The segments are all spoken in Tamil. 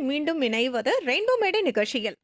மீண்டும் இணைவது ரெயின்போ மேடை நிகழ்ச்சியில்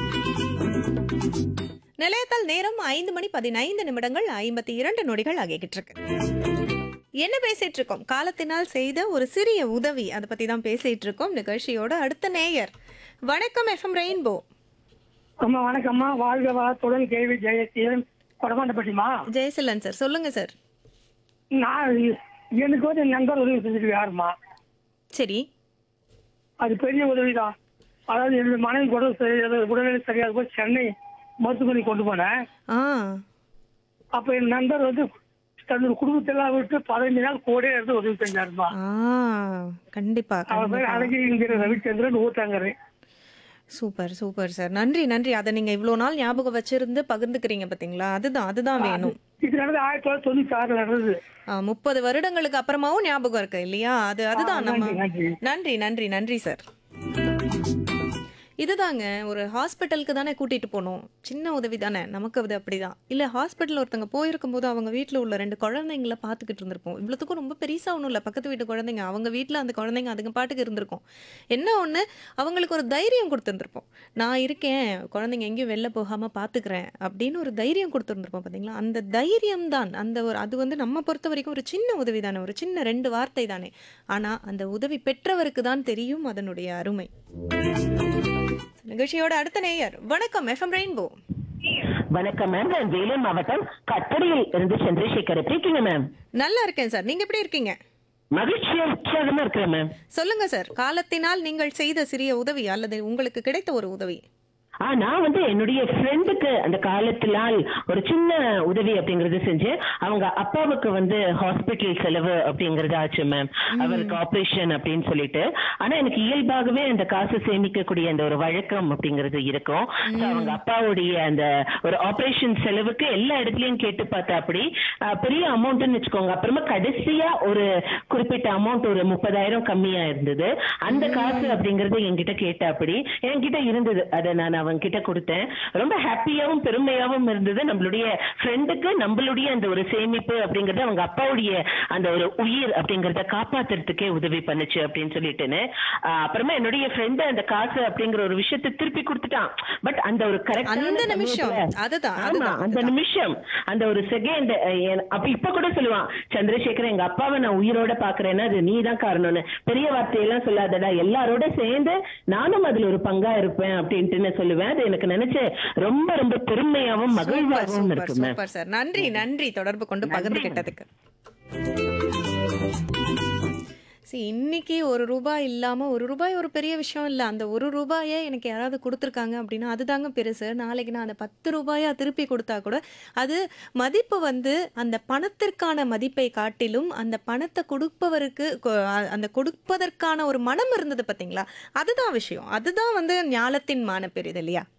நிலையத்தால் நேரம் ஐந்து மணி பதினைந்து நிமிடங்கள் ஐம்பத்தி இரண்டு நொடிகள் ஆகிக்கிட்டு இருக்கு என்ன பேசிட்டு இருக்கோம் காலத்தினால் செய்த ஒரு சிறிய உதவி அதை பத்தி தான் பேசிட்டு இருக்கோம் நிகழ்ச்சியோட அடுத்த நேயர் வணக்கம் எஃப்எம் ரெயின்போ அம்மா வணக்கம்மா வாழ்க வளத்துடன் கேள்வி ஜெயசீலன் கொடமாண்டப்பட்டிமா ஜெயசிலன் சார் சொல்லுங்க சார் நான் எனக்கு வந்து என் நண்பர் உதவி செஞ்சுட்டு யாருமா சரி அது பெரிய உதவிதான் அதாவது என்னுடைய மனைவி உடல் சரியாக உடல்நிலை சரியாக போய் சென்னை மருத்துவமனை கொண்டு போனேன் ஆ அப்ப என் நண்பர் வந்து தன்னோட குடும்பத்தெல்லாம் விட்டு பதினஞ்சு நாள் கூட இருந்து உதவி செஞ்சாருமா ஆ கண்டிப்பா அவர் பேர் கண்டிப்பா. அழகிரிங்கிற ரவிச்சந்திரன் ஊத்தாங்கறேன் சூப்பர் சூப்பர் சார் நன்றி நன்றி அதை நீங்க இவ்வளோ நாள் ஞாபகம் வச்சிருந்து பகிர்ந்துக்கிறீங்க பாத்தீங்களா அதுதான் அதுதான் வேணும் இது நடந்து ஆயிரத்தி தொள்ளாயிரத்தி தொண்ணூத்தி ஆறுல நடந்தது ஆ, முப்பது வருடங்களுக்கு அப்புறமாவும் ஞாபகம் இருக்கு இல்லையா அது அதுதான் ஆ, நம்ம நன்றி, நன்றி. நன்றி நன்றி நன்றி சார் இதுதாங்க ஒரு ஹாஸ்பிட்டலுக்கு தானே கூட்டிட்டு போகணும் சின்ன உதவி தானே நமக்கு அது அப்படிதான் இல்ல ஹாஸ்பிட்டல் ஒருத்தங்க போயிருக்கும் போது அவங்க வீட்ல உள்ள ரெண்டு குழந்தைங்கள பார்த்துக்கிட்டு இருந்திருப்போம் இவ்வளவுக்கும் ரொம்ப பெருசா ஒன்றும் இல்லை பக்கத்து வீட்டு குழந்தைங்க அவங்க வீட்ல அந்த குழந்தைங்க அதுங்க பாட்டுக்கு இருந்திருக்கும் என்ன ஒண்ணு அவங்களுக்கு ஒரு தைரியம் கொடுத்துருந்துருப்போம் நான் இருக்கேன் குழந்தைங்க எங்கேயும் வெளில போகாம பாத்துக்கிறேன் அப்படின்னு ஒரு தைரியம் கொடுத்துருந்துருப்போம் பாத்தீங்களா அந்த தைரியம் தான் அந்த ஒரு அது வந்து நம்ம பொறுத்த வரைக்கும் ஒரு சின்ன உதவி தானே ஒரு சின்ன ரெண்டு வார்த்தை தானே ஆனா அந்த உதவி பெற்றவருக்கு தான் தெரியும் அதனுடைய அருமை நிகழ்ச்சியோட அடுத்த நேயர் வணக்கம் எஃப்எம் ரெயின்போ வணக்கம் மேம் நான் வேலூர் மாவட்டம் கட்டடியில் இருந்து சந்திரசேகர் எப்படி இருக்கீங்க மேம் நல்லா இருக்கேன் சார் நீங்க எப்படி இருக்கீங்க மகிழ்ச்சியா உற்சாகமா இருக்கிறேன் மேம் சொல்லுங்க சார் காலத்தினால் நீங்கள் செய்த சிறிய உதவி அல்லது உங்களுக்கு கிடைத்த ஒரு உதவி ஆ நான் வந்து என்னுடைய ஃப்ரெண்டுக்கு அந்த காலத்தினால் ஒரு சின்ன உதவி அப்படிங்கறது செஞ்சேன் அவங்க அப்பாவுக்கு வந்து ஹாஸ்பிட்டல் செலவு அப்படிங்கறது ஆச்சு மேம் அவருக்கு ஆபரேஷன் அப்படின்னு சொல்லிட்டு ஆனா எனக்கு இயல்பாகவே அந்த காசு சேமிக்கக்கூடிய அந்த ஒரு வழக்கம் அப்படிங்கிறது இருக்கும் So, அவங்க அப்பாவுடைய அந்த ஒரு ஆபரேஷன் செலவுக்கு எல்லா இடத்துலயும் கேட்டு பார்த்தா அப்படி ஆ, பெரிய அமௌண்ட்னு வச்சுக்கோங்க அப்புறமா கடைசியா ஒரு குறிப்பிட்ட அமௌண்ட் ஒரு முப்பதாயிரம் கம்மியா இருந்தது அந்த காசு அப்படிங்கறது என்கிட்ட கேட்ட அப்படி என்கிட்ட இருந்தது அதை நான் அவங்க கிட்ட கொடுத்தேன் ரொம்ப ஹாப்பியாவும் பெருமையாவும் இருந்தது நம்மளுடைய ஃப்ரெண்டுக்கு நம்மளுடைய அந்த ஒரு சேமிப்பு அப்படிங்கறது அவங்க அப்பாவுடைய அந்த ஒரு உயிர் அப்படிங்கறத காப்பாத்துறதுக்கே உதவி பண்ணுச்சு அப்படின்னு சொல்லிட்டுன்னு ஆஹ் அப்புறமா என்னுடைய ஃப்ரெண்டு அந்த காசு அப்படிங்கிற ஒரு விஷயத்தை திருப்பி கொடுத்துட்டான் பட் அந்த ஒரு கரெக்டான அந்த நிமிஷம் அதுதான் ஆமா அதுதான் அந்த அதுதான். நிமிஷம் அந்த ஒரு செகண்ட் அப்ப இப்ப கூட சொல்லுவான் சந்திரசேகர் எங்க அப்பாவை நான் உயிரோட பாக்குறேன்னா அது நீ தான் காரணம்னு பெரிய வார்த்தையெல்லாம் சொல்லாதடா எல்லாரோட சேர்ந்து நானும் அதுல ஒரு பங்கா இருப்பேன் அப்படின்ட்டு நான் சொல்லுவேன் அது எனக்கு நினைச்சு ரொம்ப ரொம்ப பெருமையாவும் சூப்பர் மகிழ்வாகவும் சூப்பர் இருக்கு மேம் சூப்பர் சார் நன்றி நன்றி தொடர்பு கொண்டு பகிர்ந்து கிட்டதுக்கு See, இன்னைக்கு ஒரு ரூபாய் இல்லாம ஒரு ரூபாய் ஒரு பெரிய விஷயம் இல்ல அந்த ஒரு ரூபாயை எனக்கு யாராவது கொடுத்துருக்காங்க அப்படின்னா அதுதாங்க பெருசு நாளைக்கு நான் அந்த பத்து ரூபாயா திருப்பி கொடுத்தா கூட அது மதிப்பு வந்து அந்த பணத்திற்கான மதிப்பை காட்டிலும் அந்த பணத்தை கொடுப்பவருக்கு கொ- அ- அந்த கொடுப்பதற்கான ஒரு மனம் இருந்தது பாத்தீங்களா அதுதான் விஷயம் அதுதான் வந்து ஞாலத்தின் மான பெரிது இல்லையா